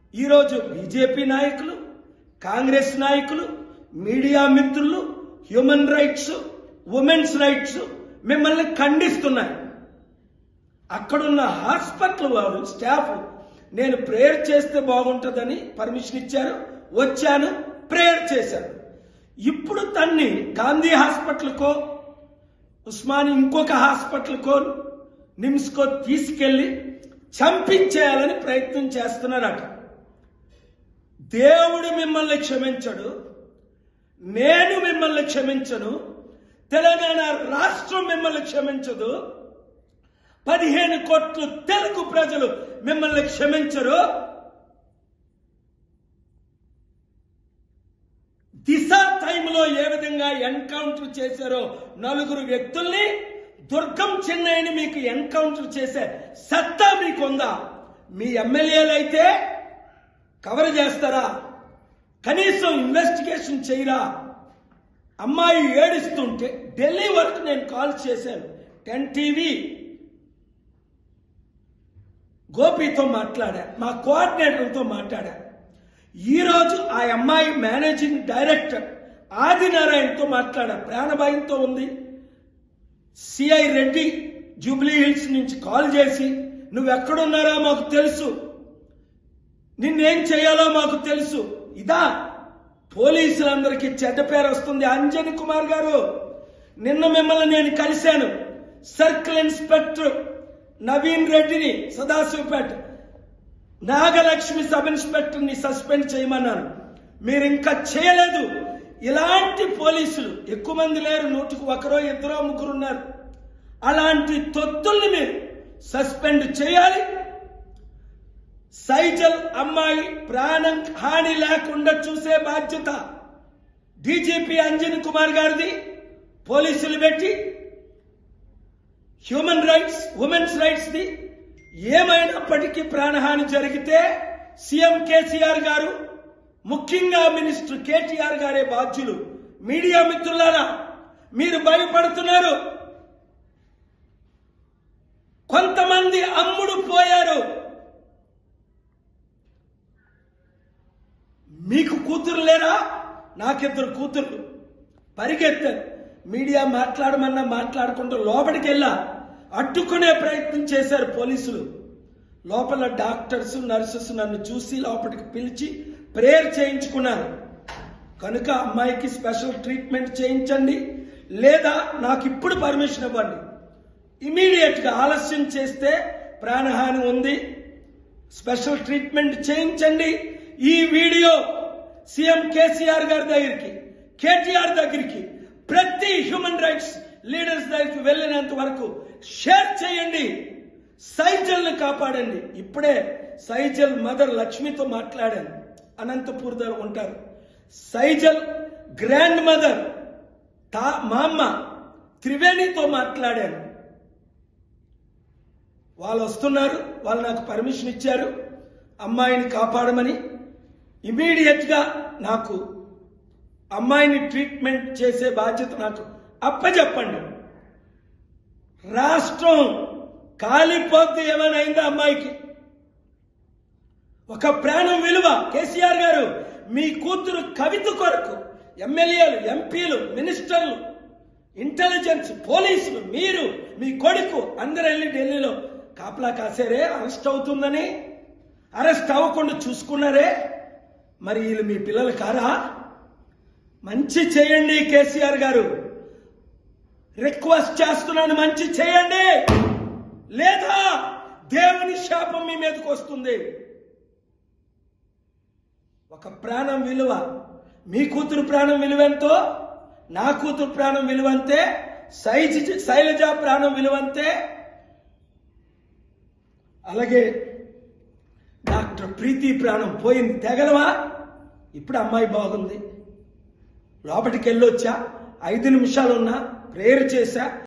ఈరోజు బీజేపీ నాయకులు కాంగ్రెస్ నాయకులు మీడియా మిత్రులు హ్యూమన్ రైట్స్ ఉమెన్స్ రైట్స్ మిమ్మల్ని ఖండిస్తున్నాయి అక్కడున్న హాస్పిటల్ వారు స్టాఫ్ నేను ప్రేయర్ చేస్తే బాగుంటుందని పర్మిషన్ ఇచ్చారు వచ్చాను ప్రేయర్ చేశాను ఇప్పుడు తన్ని గాంధీ హాస్పిటల్కో ఉస్మాని ఇంకొక హాస్పిటల్కో నిమ్స్కో తీసుకెళ్లి చంపించేయాలని ప్రయత్నం చేస్తున్నారట దేవుడు మిమ్మల్ని క్షమించడు నేను మిమ్మల్ని క్షమించను తెలంగాణ రాష్ట్రం మిమ్మల్ని క్షమించదు పదిహేను కోట్లు తెలుగు ప్రజలు మిమ్మల్ని క్షమించరు దిశ టైంలో ఏ విధంగా ఎన్కౌంటర్ చేశారో నలుగురు వ్యక్తుల్ని దుర్గం చెన్నైని మీకు ఎన్కౌంటర్ చేసే సత్తా మీకుందా మీ ఎమ్మెల్యేలు అయితే కవర్ చేస్తారా కనీసం ఇన్వెస్టిగేషన్ చేయరా అమ్మాయి ఏడుస్తుంటే ఢిల్లీ వరకు నేను కాల్ చేశాను టెన్ టీవీ గోపితో మాట్లాడా మా కోఆర్డినేటర్తో మాట్లాడా ఈరోజు ఆ అమ్మాయి మేనేజింగ్ డైరెక్టర్ ఆదినారాయణతో మాట్లాడా ప్రాణభయంతో ఉంది సిఐ రెడ్డి జూబ్లీ హిల్స్ నుంచి కాల్ చేసి నువ్వెక్కడున్నారో మాకు తెలుసు నిన్నేం చేయాలో మాకు తెలుసు ఇదా పోలీసులందరికీ చెడ్డ పేరు వస్తుంది అంజని కుమార్ గారు నిన్న మిమ్మల్ని నేను కలిశాను సర్కిల్ ఇన్స్పెక్టర్ నవీన్ రెడ్డిని సదాశివపేట నాగలక్ష్మి సబ్ ఇన్స్పెక్టర్ ని సస్పెండ్ చేయమన్నాను మీరు ఇంకా చేయలేదు ఇలాంటి పోలీసులు ఎక్కువ మంది లేరు నూటికి ఒకరో ఇద్దరో ముగ్గురు ఉన్నారు అలాంటి తొత్తుల్ని మీరు సస్పెండ్ చేయాలి సైజల్ అమ్మాయి ప్రాణం హాని లేకుండా చూసే బాధ్యత డీజీపీ అంజన్ కుమార్ గారిది పోలీసులు పెట్టి హ్యూమన్ రైట్స్ ఉమెన్స్ రైట్స్ ది ఏమైనప్పటికీ ప్రాణహాని జరిగితే సీఎం కేసీఆర్ గారు ముఖ్యంగా మినిస్టర్ కేటీఆర్ గారే బాధ్యులు మీడియా మిత్రులారా మీరు భయపడుతున్నారు కొంతమంది అమ్ముడు పోయారు మీకు కూతురు లేరా నాకిద్దరు కూతుర్లు పరిగెత్తారు మీడియా మాట్లాడమన్నా మాట్లాడకుండా లోపలికి వెళ్ళా అడ్డుకునే ప్రయత్నం చేశారు పోలీసులు లోపల డాక్టర్స్ నర్సెస్ నన్ను చూసి లోపలికి పిలిచి ప్రేయర్ చేయించుకున్నారు కనుక అమ్మాయికి స్పెషల్ ట్రీట్మెంట్ చేయించండి లేదా నాకు ఇప్పుడు పర్మిషన్ ఇవ్వండి ఇమీడియట్ గా ఆలస్యం చేస్తే ప్రాణహాని ఉంది స్పెషల్ ట్రీట్మెంట్ చేయించండి ఈ వీడియో సీఎం కేసీఆర్ గారి దగ్గరికి కేటీఆర్ దగ్గరికి ప్రతి హ్యూమన్ రైట్స్ లీడర్స్ దగ్గరికి వెళ్ళినంత వరకు షేర్ చేయండి సైజల్ని కాపాడండి ఇప్పుడే సైజల్ మదర్ లక్ష్మితో మాట్లాడాను అనంతపూర్ దగ్గర ఉంటారు సైజల్ గ్రాండ్ మదర్ తా మా అమ్మ త్రివేణితో మాట్లాడాను వాళ్ళు వస్తున్నారు వాళ్ళు నాకు పర్మిషన్ ఇచ్చారు అమ్మాయిని కాపాడమని ఇమీడియట్ గా నాకు అమ్మాయిని ట్రీట్మెంట్ చేసే బాధ్యత నాకు అప్పచెప్పండి రాష్ట్రం కాలిపోద్ది ఏమైనా అయిందా అమ్మాయికి ఒక ప్రాణం విలువ కేసీఆర్ గారు మీ కూతురు కవిత కొరకు ఎమ్మెల్యేలు ఎంపీలు మినిస్టర్లు ఇంటెలిజెన్స్ పోలీసులు మీరు మీ కొడుకు అందరూ వెళ్ళి ఢిల్లీలో కాపలా కాసారే అరెస్ట్ అవుతుందని అరెస్ట్ అవ్వకుండా చూసుకున్నారే మరి వీళ్ళు మీ పిల్లలు కారా మంచి చేయండి కేసీఆర్ గారు రిక్వెస్ట్ చేస్తున్నాను మంచి చేయండి లేదా దేవుని శాపం మీ మీదకి వస్తుంది ఒక ప్రాణం విలువ మీ కూతురు ప్రాణం విలువెంతో నా కూతురు ప్రాణం విలువంతే సైజ్ శైలజ ప్రాణం విలువంతే అలాగే డాక్టర్ ప్రీతి ప్రాణం పోయింది తెగలవా ఇప్పుడు అమ్మాయి బాగుంది లోపలికి వెళ్ళొచ్చా ఐదు నిమిషాలున్నా ప్రేయర్ చేశా